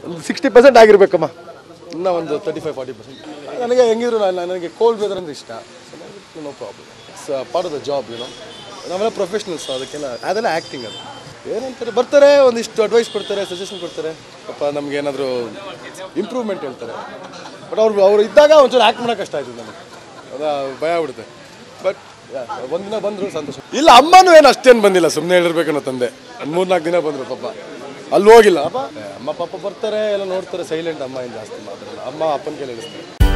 ಒಂದು sixty percent ಆಗಿರ್ಬೇಕಮ್ಮ ಇನ್ನೂ ಒಂದು ತರ್ಟಿ ಫೈವ್ ಫಾರ್ಟಿ ಪರ್ಸೆಂಟ್ ನನಗೆ ಹೆಂಗಿದ್ರು ನಾನು ನನಗೆ ಕೋಲ್ಡ್ ವೆದರ್ ಅಂದ್ರೆ ಇಷ್ಟ no problem it's part of the job ಏನೋ ನಾವೆಲ್ಲ ಪ್ರೊಫೆಷ್ನಲ್ಸ್ ಅದಕ್ಕೆಲ್ಲ ಅದೆಲ್ಲ ಆ್ಯಕ್ಟಿಂಗ್ ಅದು ಏನಂತಾರೆ ಬರ್ತಾರೆ ಒಂದಿಷ್ಟು ಅಡ್ವೈಸ್ ಕೊಡ್ತಾರೆ ಸಜೆಷನ್ ಕೊಡ್ತಾರೆ ಪಾಪ ನಮ್ಗೆ ಏನಾದರೂ ಇಂಪ್ರೂವ್ಮೆಂಟ್ ಹೇಳ್ತಾರೆ ಬಟ್ ಅವ್ರು ಅವ್ರು ಇದ್ದಾಗ ಒಂಚೂರು ಆ್ಯಕ್ಟ್ ಮಾಡೋಕೆ ಕಷ್ಟ ಆಯ್ತು ನನಗೆ ಅದ ಭಯ ಆಗ್ಬಿಡುತ್ತೆ ಬಟ್ ಒಂದಿನ ಬಂದರು ಸಂತೋಷ ಇಲ್ಲ ಅಮ್ಮನೂ ಏನು ಅಷ್ಟೇನು ಬಂದಿಲ್ಲ ಸುಮ್ಮನೆ ಹೇಳಿರ್ಬೇಕನ್ನೋ ತಂದೆ ಒಂದು ಮೂರ್ನಾಲ್ಕು ದಿನ ಬಂದರು ಪಾಪ ಅಲ್ಲಿ ಹೋಗಿಲ್ಲ ಅಪ್ಪ ಏ, ಅಮ್ಮ ಪಾಪ ಬರ್ತಾರೆ ಎಲ್ಲ ನೋಡ್ತಾರೆ ಸೈಲೆಂಟ್ ಅಮ್ಮ ಏನು ಜಾಸ್ತಿ ಮಾತಾಡಲ್ಲ ಅಮ್ಮ ಅಪ್ಪನ ಕೈಲಿ ಇಳಿಸ್ತಾರೆ